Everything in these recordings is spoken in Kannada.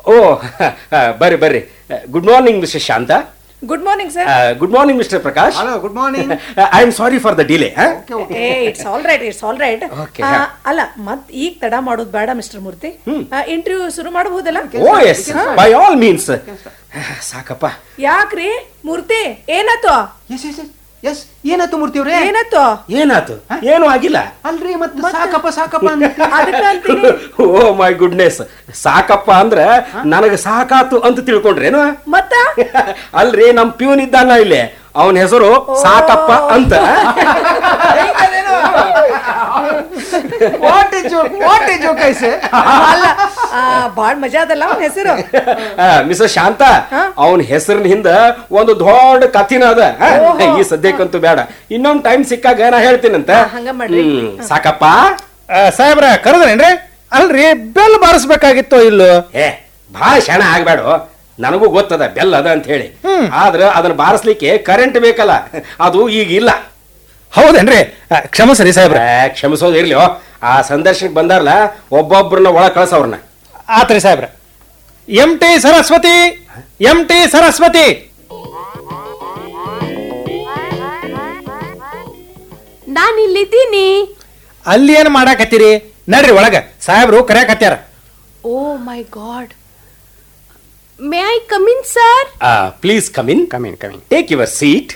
ಓ ಬರ್ರಿ ಬರ್ರಿ good morning mister Shantha good morning sir good morning mister Prakash hello good morning I am sorry for the delay ಏ it's all right it's all right Okay. ಅಲ್ಲ ಮತ್ ಈಗ ತಡ ಮಾಡೋದು ಬೇಡ ಮಿಸ್ಟರ್ ಮೂರ್ತಿ ಇಂಟರ್ವ್ಯೂ ಶುರು ಮಾಡಬಹುದಲ್ಲ oh yes by all means Sakappa ಯಾಕ್ರಿ ಮೂರ್ತಿ ಏನಾತು ಎಸ್ ಎಸ್ ಎಸ್ ಎಸ್ ಏನಾಯ್ತು ಮೂರ್ತಿವ್ರೆ ಏನಾತು ಏನಾತು ಏನು ಆಗಿಲ್ಲ ಅಲ್ರಿ ಮತ್ತೆ ಸಾಕಪ್ಪ ಸಾಕಪ್ಪ ಅಂತ ಅದಕ್ಕ ಅಂತೀನಿ ಓ ಮೈ ಗುಡ್ನೆಸ್ ಸಾಕಪ್ಪ ಅಂದ್ರ ನನಗ ಸಾಕಾತು ಅಂತ ತಿಳ್ಕೊಂಡ್ರೇನು ಮತ್ತ ಅಲ್ರಿ ನಮ್ ಪ್ಯೂನ್ ಇದ್ದಾನ ಇಲ್ಲಿ ಅವನ ಹೆಸರು ಸಾಕಪ್ಪ ಅಂತ what is joke what is joke ಐಸೆ ಅಲ್ಲ ಆ, ಬಾಳ್ ಮಜಾ ಅದಲ್ಲ ಅವನ ಹೆಸರು ಮಿಸಸ್ ಶಾಂತ ಅವನ ಹೆಸರಿನ ಹಿಂದ ಒಂದು ದೊಡ್ಡ ಕಥಿನ ಅದ ಆ? ಈ ಸದ್ಯಕ್ಕಂತೂ ಬೇಡ ಇನ್ನೊಂದ್ ಟೈಮ್ ಸಿಕ್ಕಾಗ ನಾ ಹೇಳ್ತೀನಂತ ಹಾ, ಹಂಗ ಮಾಡ್ರಿ. ಹ್ಮ್, ಸಾಕಪ್ಪ ಸಾಹೇಬ್ರ ಕರೆದ್ರೇನ್ರಿ ಅಲ್ರಿ ಬೆಲ್ ಬಾರಿಸ್ಬೇಕಾಗಿತ್ತು ಇಲ್ಲೋ ಏ ಭಾಳ ಶಣ ಆಗ್ಬೇಡ ನನಗೂ ಗೊತ್ತದ ಬೆಲ್ ಅದ ಅಂತ ಹೇಳಿ ಆದ್ರ ಅದನ್ನ ಬಾರಿಸ್ಲಿಕ್ಕೆ ಕರೆಂಟ್ ಬೇಕಲ್ಲ ಅದು ಈಗ ಇಲ್ಲ ಹೌದೇನ್ರಿ ಆ, ಕ್ಷಮಿಸ್ರಿ ಸಾಹೇಬ್ರ ಏ, ಕ್ಷಮಿಸೋದು ಇರ್ಲಿ ಆ ಸಂದರ್ಶನಕ್ಕೆ ಬಂದಾರಲ್ಲ ಒಬ್ಬೊಬ್ರನ್ನ ಒಳ ಕಳ್ಸವ್ರನ್ನ ಆತ್ರಿ ಸಾಹೇಬ್ರ M T Saraswati M T Saraswati ನಾನು ಇಲ್ಲಿದ್ದೀನಿ ಅಲ್ಲಿ ಏನ್ ಮಾಡಾಕತ್ತೀರಿ ನಡ್ರಿ ಒಳಗ ಸಾಹೇಬ್ರು ಕರ್ಯಾಕತ್ಯಾರ oh my god may I come in sir please come in come in come in take your seat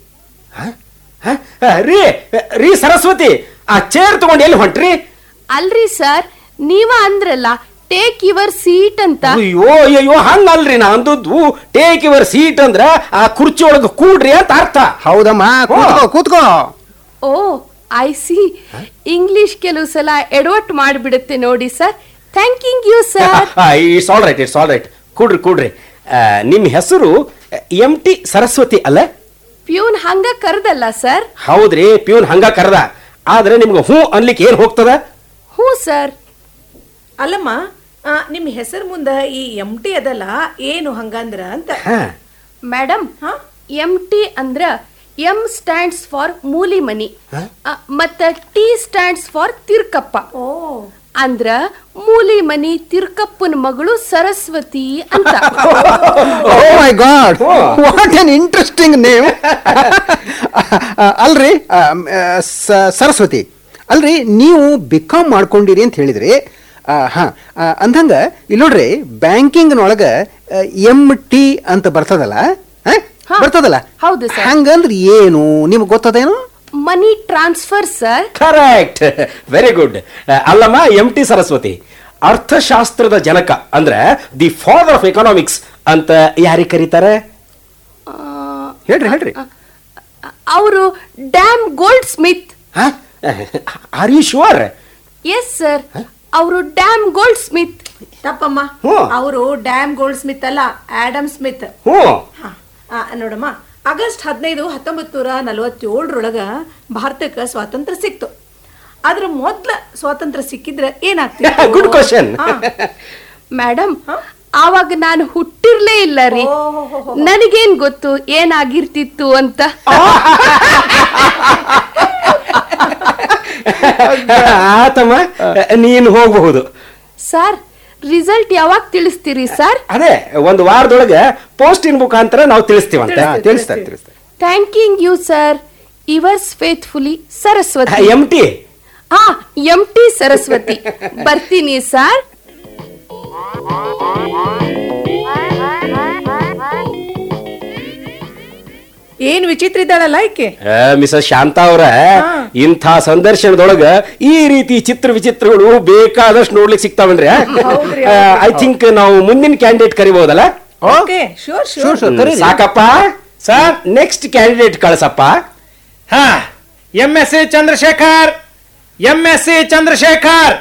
ರೀ ರೀ ಸರಸ್ವತಿ ಆ ಚೇರ್ ತಗೊಂಡು ಎಲ್ಲಿ ಹೊಂಟ್ರಿ ಅಲ್ರಿ ಸರ್ ನೀವ ಅಂದ್ರಲ್ಲ ಟೇಕ್ ಯುವರ್ ಸೀಟ್ ಅಂತ ಅಯ್ಯೋ ಅಯ್ಯೋ ಹಂಗಲ್ರಿ ನಾ ಅಂದದ್ದು ಟೇಕ್ ಯುವರ್ ಸೀಟ್ ಅಂದ್ರ ಆ ಕುರ್ಚಿ ಒಳಗ ಕೂಡ್ರಿ ಅಂತ ಅರ್ಥ ಹೌದಮ್ಮ ಕೂತ್ಕೋ ಕೂತ್ಕೋ ಓ ಐ ಸಿ ಇಂಗ್ಲಿಷ್ ಕೆಲವು ಸಲ ಎಡವಟ್ ಮಾಡಿಬಿಡುತ್ತೆ ನೋಡಿ sir thanking you sir it's all right it's all right ಕೂಡ್ರಿ ಕೂಡ್ರಿ ಆ, ನಿಮ್ ಹೆಸರು ಎಂ ಟಿ ಸರಸ್ವತಿ ಅಲ್ಲ ಪ್ಯೂನ್ ಹಂಗ ಕರ್ದಲ್ಲ ಸರ್ ಹೌದ್ರಿ ಪ್ಯೂನ್ ಹಂಗ ಕರ್ದ ಆದ್ರೆ ನಿಮ್ಗೆ ಹೂ ಅನ್ಲಿಕ್ಕೆ ಏನ್ ಹೋಗ್ತದ ಹ್ಞೂ ಸರ್ ಅಲ್ಲಮ್ಮ ಆ, ನಿಮ್ ಹೆಸರು ಮುಂದ ಈ ಎಂ ಟಿ ಅದಲ್ಲ ಏನು ಹಂಗಂದ್ರ ಅಂತ ಹಾ ಮೇಡಮ್ ಹಾ? ಎಂ ಟಿ ಅಂದ್ರ M stands for Moolimani ಮತ್ತ ಟಿ ಸ್ಟ್ಯಾಂಡ್ಸ್ ಫಾರ್ ತಿರ್ಕಪ್ಪ ಓ ಅಂದ್ರ ಮೂಲಿ ಮನಿ ತಿರ್ಕಪ್ಪನ ಮಗಳು ಸರಸ್ವತಿ ಅಂತ oh my god what an interesting name ಅಲ್ರಿ ಆ, ಆ, ಸ- ಸರಸ್ವತಿ ಅಲ್ರಿ ನೀವು ಬಿಕಾಮ್ ಮಾಡ್ಕೊಂಡಿರಿ ಅಂತ ಹೇಳಿದ್ರಿ ಆ, ಹಾ ಆ, ಅಂದಂಗ ಇಲ್ಲಿ ನೋಡ್ರಿ ಬ್ಯಾಂಕಿಂಗ್ನೊಳಗ ಎಂ ಟಿ ಅಂತ ಬರ್ತದಲ್ಲ ಆ? ಹಾ. ಬರ್ತದಲ್ಲ ಹೌದು sir. ಹಂಗಂದ್ರೆ ಏನು ನಿಮ್ಗೆ ಗೊತ್ತದೇನು money transfer sir correct very good ಅಲ್ಲಮ್ಮ ಎಂ ಟಿ ಸರಸ್ವತಿ ಅರ್ಥಶಾಸ್ತ್ರದ ಜನಕ ಅಂದ್ರೆ ದಿ ಫಾದರ್ ಆಫ್ ಎಕನಾಮಿಕ್ಸ್ ಅಂತ ಯಾರಿಗೆ ಕರೀತಾರೆ ಹೇಳ್ರಿ ಹೇಳ್ರಿ ಅವರು Dam Gold Smith are you sure yes sir ಅವರು ಡ್ಯಾಮ್ ಗೋಲ್ಡ್ ಸ್ಮಿತ್ ತಪ್ಪಮ್ಮ ಹ್ಞೂ. ಅವರು ಡ್ಯಾಮ್ ಗೋಲ್ಡ್ ಸ್ಮಿತ್ ಅಲ್ಲ ಆಡಮ್ ಸ್ಮಿತ್ ಹ್ಞೂ ಹಾ, ಆ, ನೋಡಮ್ಮ ಆಗಸ್ಟ್ ಹದಿನೈದು ಹತ್ತೊಂಬತ್ತು ನೂರ ನಲವತ್ತೇಳರೊಳಗ ಭಾರತಕ್ಕೆ ಸ್ವಾತಂತ್ರ್ಯ ಸಿಕ್ತು ಅದ್ರ ಮೊದ್ಲ ಸ್ವಾತಂತ್ರ್ಯ ಸಿಕ್ಕಿದ್ರೆ ಏನಾಗ್ತಿತ್ತು ಗುಡ್ ಕ್ವಶನ್ ಹಾ. ಮೇಡಮ್ ಆವಾಗ ನಾನು ಹುಟ್ಟಿರ್ಲೇ ಇಲ್ಲ ರೀ ಓಹೋಹೋಹೋ. ನನಗೇನ್ ಗೊತ್ತು ಏನಾಗಿರ್ತಿತ್ತು ಅಂತ ಆತಮ್ಮ ನೀನು ಹೋಗಬಹುದು ಸರ್ ರಿಸಲ್ಟ್ ಯಾವಾಗ ತಿಳಿಸ್ತೀರಿ ಸರ್ ಅದೇ ಒಂದು ವಾರದೊಳಗೆ ಪೋಸ್ಟ್ ಇನ್ ಮುಖಾಂತರ ನಾವು ತಿಳಿಸ್ತೀವಂತೆ ತಿಳಿಸ್ತೀವಿ, ತಿಳಿಸ್ತಾರೆ ತಿಳಿಸ್ತಾರೆ thanking you sir yours faithfully Saraswati M T ಹಾ ಎಂ ಟಿ ಸರಸ್ವತಿ ಬರ್ತೀನಿ ಸರ್ ಏನ್ ವಿಚಿತ್ರ ಇದ್ದಾಳಲ್ಲ ಈಕೆ ಮಿಸಸ್ ಶಾಂತ ಅವರ ಇಂಥ ಸಂದರ್ಶನದೊಳಗ ಈ ರೀತಿ ಚಿತ್ರ ವಿಚಿತ್ರಗಳು ಬೇಕಾದಷ್ಟು ನೋಡ್ಲಿಕ್ಕೆ ಸಿಗ್ತಾವನ್ರಿ ಹೌದ್ರಿ, ಐ ಥಿಂಕ್ ನಾವು ಮುಂದಿನ ಕ್ಯಾಂಡಿಡೇಟ್ ಕರಿಬಹುದಲ್ಲ okay sure sure sure sure ಕರೀರಿ ಸಾಕಪ್ಪ ಸರ್ ನೆಕ್ಸ್ಟ್ ಕ್ಯಾಂಡಿಡೇಟ್ ಕಳ್ಸಪ್ಪ ಹಾ M S C Chandrashekar M S C Chandrashekar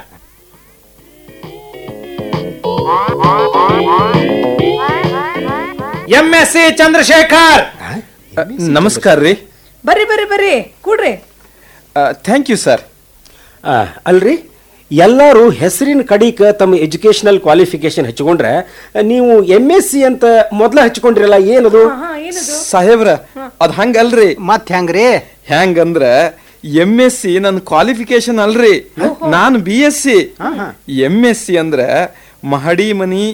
M S C Chandrashekar ನಮಸ್ಕಾರ ರೀ ಬರ್ರಿ ಬರ್ರಿ ಬರ್ರಿ ಕೂಡ್ರಿ ಥ್ಯಾಂಕ್ ಯು ಸರ್ ಆ, ಅಲ್ರಿ ಎಲ್ಲರೂ ಹೆಸರಿನ ಕಡಿಕ ತಮ್ಮ ಎಜುಕೇಶನಲ್ ಕ್ವಾಲಿಫಿಕೇಶನ್ ಹಚ್ಕೊಂಡ್ರೆ ನೀವು ಎಂ ಎಸ್ ಸಿ ಅಂತ ಮೊದ್ಲ ಹಚ್ಕೊಂಡ್ರಲ್ಲ ಏನದು ಹಾ ಏನದು ಸಾಹೇಬ್ರ ಅದ್ ಹಂಗಲ್ರಿ ಮತ್ ಹೆಂಗ್ರಿ ಹೆಂಗಂದ್ರ ಎಂ ಎಸ್ ಸಿ ನನ್ನ ಕ್ವಾಲಿಫಿಕೇಶನ್ ಅಲ್ರಿ ನಾನು B S C M S C ಅಂದ್ರ ಮಹಡಿ ಮನಿ